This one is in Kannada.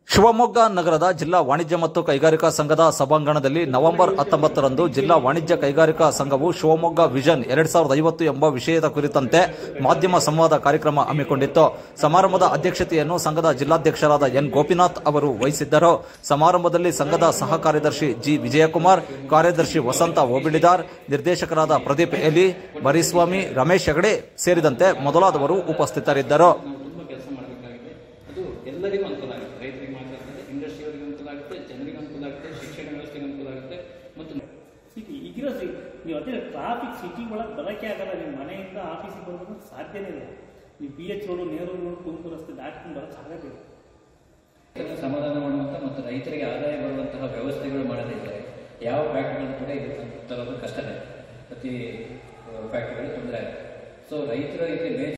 ಶಿವಮೊಗ್ಗ ನಗರದ ಜಿಲ್ಲಾ ವಾಣಿಜ್ಯ ಮತ್ತು ಕೈಗಾರಿಕಾ ಸಂಘದ ಸಭಾಂಗಣದಲ್ಲಿ ನವೆಂಬರ್ ಹತ್ತೊಂಬತ್ತರಂದು ಜಿಲ್ಲಾ ವಾಣಿಜ್ಯ ಕೈಗಾರಿಕಾ ಸಂಘವು ಶಿವಮೊಗ್ಗ ವಿಷನ್ ಎರಡ್ ಸಾವಿರದ ಐವತ್ತು ಎಂಬ ವಿಷಯದ ಕುರಿತಂತೆ ಮಾಧ್ಯಮ ಸಂವಾದ ಕಾರ್ಯಕ್ರಮ ಹಮ್ಮಿಕೊಂಡಿತ್ತು ಸಮಾರಂಭದ ಅಧ್ಯಕ್ಷತೆಯನ್ನು ಸಂಘದ ಜಿಲ್ಲಾಧ್ಯಕ್ಷರಾದ ಎನ್ ಗೋಪಿನಾಥ್ ಅವರು ವಹಿಸಿದ್ದರು ಸಮಾರಂಭದಲ್ಲಿ ಸಂಘದ ಸಹ ಕಾರ್ಯದರ್ಶಿ ಜಿ ವಿಜಯಕುಮಾರ್ ಕಾರ್ಯದರ್ಶಿ ವಸಂತ ಓಬಿಳಿದಾರ್ ನಿರ್ದೇಶಕರಾದ ಪ್ರದೀಪ್ ಎಲಿ ಬರಿಸ್ವಾಮಿ ರಮೇಶ್ ಹೆಗಡೆ ಸೇರಿದಂತೆ ಮೊದಲಾದವರು ಉಪಸ್ಥಿತರಿದ್ದರು ತುಂಬ ಕೆಲಸ ಮಾಡಬೇಕಾಗಿದೆ ಅದು ಎಲ್ಲರಿಗೂ ಅನುಕೂಲ ಆಗುತ್ತೆ ರೈತರಿಗೆ ಮಾತ್ರ ಆಗ್ತದೆ ಇಂಡಸ್ಟ್ರಿಯವರಿಗೆ ಅನುಕೂಲ ಆಗುತ್ತೆ ಜನರಿಗೆ ಅನುಕೂಲ ಆಗುತ್ತೆ ಶಿಕ್ಷಣ ವ್ಯವಸ್ಥೆಗೆ ಅನುಕೂಲ ಆಗುತ್ತೆ ಮತ್ತು ಸಿಟಿ ಈಗಿರೋ ಸಿ ನೀವು ಅದೇ ಟ್ರಾಫಿಕ್ ಸಿಟಿ ಒಳಗೆ ಬರೋಕ್ಕೆ ಆಗಲ್ಲ ನೀವು ಮನೆಯಿಂದ ಆಫೀಸಿಗೆ ಬರೋದು ಸಾಧ್ಯನೇ ಇಲ್ಲ ನೀವು B H road Nehru road Tumakuru ರಸ್ತೆ ದಾಟ್ಕೊಂಡು ಬರೋಕ್ಕೆ ಆಗಬೇಕು ರೈತರನ್ನು ಸಮಾಧಾನ ಮಾಡುವಂಥ ಮತ್ತು ರೈತರಿಗೆ ಆದಾಯ ಬರುವಂತಹ ವ್ಯವಸ್ಥೆಗಳು ಮಾಡದಿದ್ದರೆ ಯಾವ ಫ್ಯಾಕ್ಟ್ರಿಗಳು ಕೂಡ ಇದು ತರೋದು ಕಷ್ಟನೇ ಪ್ರತಿ ಫ್ಯಾಕ್ಟ್ರಿಗಳಿಗೆ ತೊಂದರೆ ಆಗುತ್ತೆ ಸೊ ರೈತರು ಇಲ್ಲಿ